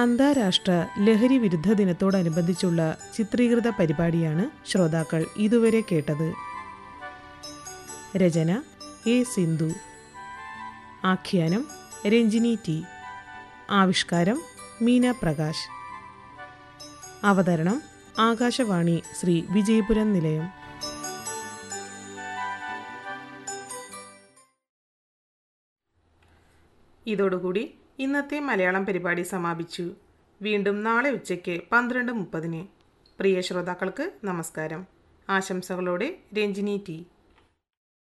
അന്താരാഷ്ട്ര ലഹരി വിരുദ്ധ ദിനത്തോടനുബന്ധിച്ചുള്ള ചിത്രീകൃത പരിപാടിയാണ് ശ്രോതാക്കൾ ഇതുവരെ കേട്ടത് രചന എ സിന്ധു ആഖ്യാനം രഞ്ജിനി ടി ആവിഷ്കാരം മീന പ്രകാശ് അവതരണം ആകാശവാണി ശ്രീ വിജയപുരം നിലയം ഇതോടുകൂടി ഇന്നത്തെ മലയാളം പരിപാടി സമാപിച്ചു വീണ്ടും നാളെ ഉച്ചയ്ക്ക് പന്ത്രണ്ട് മുപ്പതിന് പ്രിയ ശ്രോതാക്കൾക്ക് നമസ്കാരം ആശംസകളോടെ രഞ്ജിനി ടി